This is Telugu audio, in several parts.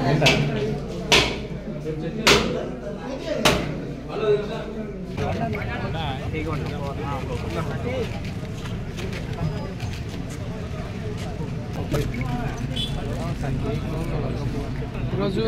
ఈరోజు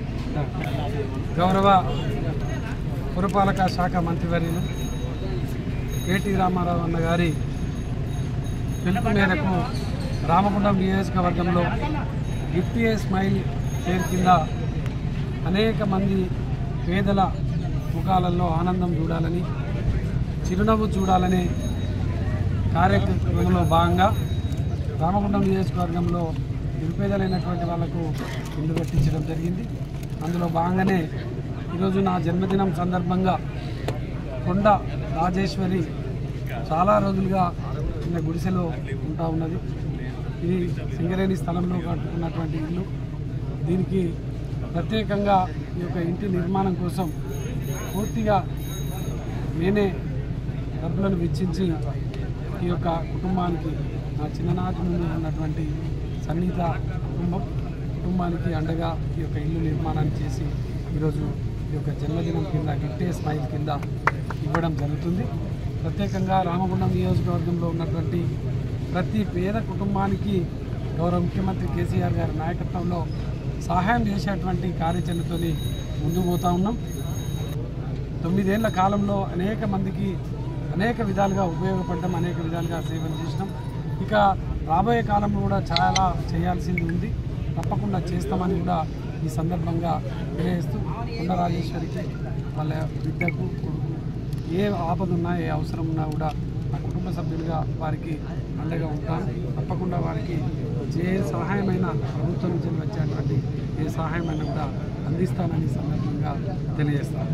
గౌరవ పురపాలక శాఖ మంత్రివర్యులు కేటీ రామారావు అన్న గారి పిలుపు మేరకు రామగుండం నియోజకవర్గంలో గిఫ్ట్ ఏ స్మైల్ పేరు కింద అనేక మంది పేదల ముఖాలలో ఆనందం చూడాలని చిరునవ్వు చూడాలనే కార్యక్రమంలో భాగంగా రామగుండం నియోజకవర్గంలో నిరుపేదలైనటువంటి వాళ్లకు ఇల్లు కట్టించడం జరిగింది అందులో భాగంగానే ఈరోజు నా జన్మదినం సందర్భంగా కొండ రాజేశ్వరి చాలా రోజులుగా చిన్న గుడిసెలో ఉంటా ఉన్నది ఇది సింగరేణి స్థలంలో కట్టుకున్నటువంటి ఇల్లు దీనికి ప్రత్యేకంగా ఈ యొక్క ఇంటి నిర్మాణం కోసం పూర్తిగా నేనే డబ్బులను వెచ్చించి ఈ యొక్క కుటుంబానికి నా చిన్ననాటి నుండి ఉన్నటువంటి సన్నిహిత కుటుంబం కుటుంబానికి అండగా ఈ యొక్క ఇల్లు నిర్మాణాన్ని చేసి ఈరోజు ఈ యొక్క జన్మదినం కింద గిట్టే స్మైల్ కింద ఇవ్వడం జరుగుతుంది ప్రత్యేకంగా రామగుండం నియోజకవర్గంలో ఉన్నటువంటి ప్రతి పేద కుటుంబానికి గౌరవ ముఖ్యమంత్రి కేసీఆర్ గారి నాయకత్వంలో సహాయం చేసేటువంటి కార్యాచరణతో ముందుకు పోతా ఉన్నాం తొమ్మిదేళ్ల కాలంలో అనేక మందికి అనేక విధాలుగా ఉపయోగపడడం అనేక విధాలుగా సేవలు చేసినాం ఇక రాబోయే కాలంలో కూడా చాలా చేయాల్సింది ఉంది తప్పకుండా చేస్తామని కూడా ఈ సందర్భంగా తెలియజేస్తూ కొండ రాజేశ్వరికి వాళ్ళ బిడ్డకు కొడుకు ఏ ఆపద ఉన్నా ఏ అవసరం ఉన్నా కూడా నా కుటుంబ సభ్యులుగా వారికి అండగా ఉంటాను తప్పకుండా వారికి ఏ సహాయమైనా ప్రభుత్వం నుంచి వచ్చేటువంటి ఏ సహాయమైనా కూడా అందిస్తానని ఈ సందర్భంగా తెలియజేస్తాను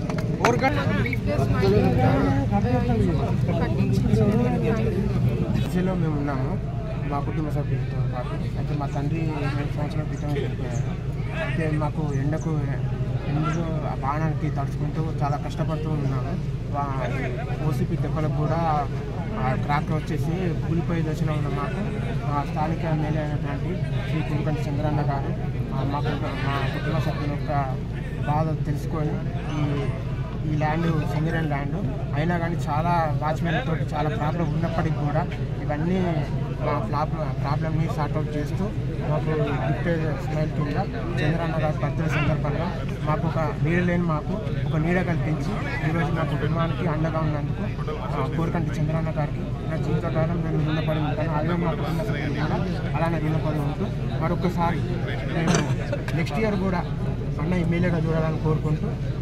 ఢిల్లీలో మేము ఉన్నాము మా కుటుంబ సభ్యులతో పాటు అయితే మా తండ్రి రెండు సంవత్సరాల క్రితం చనిపోయారు అయితే మాకు ఎండకు ఎండలో ఆ బాణానికి తడుచుకుంటూ చాలా కష్టపడుతూ ఉన్నాము ఓసిపి దెబ్బలకు కూడా ఆ క్రాక్ వచ్చేసి కూలిపోయి దశలో ఉన్న మాకు మా స్థానిక ఎమ్మెల్యే అయినటువంటి శ్రీ కులకంటి చంద్రన్న గారు ఆ మాకు మా కుటుంబ సభ్యుల యొక్క బాధ తెలుసుకొని ఈ ఈ ల్యాండ్ సింగరేణి ల్యాండ్ అయినా కానీ చాలా వాచ్మెన్ తోటి చాలా ప్రాబ్లం ఉన్నప్పటికీ కూడా ఇవన్నీ మా ఫ్లాప్ ప్రాబ్లమ్ని సార్ట్అవుట్ చేస్తూ మాకు గిఫ్ట్ స్మైల్ కింద చంద్రన్న గారి బర్త్డే సందర్భంగా మాకు ఒక నీడ లేని మాకు ఒక నీడ కల్పించి ఈరోజు నా కుటుంబానికి అండగా ఉన్నందుకు ఆ, కోరికంటి చంద్రన్న గారికి నా జీవితకాలం నేను రుణపడి ఉంటాను అలాగే మా కుటుంబ సభ్యులు కూడా అలానే రుణపడి ఉంటూ మరొకసారి నేను నెక్స్ట్ ఇయర్ కూడా అన్న ఎమ్మెల్యేగా చూడాలని కోరుకుంటూ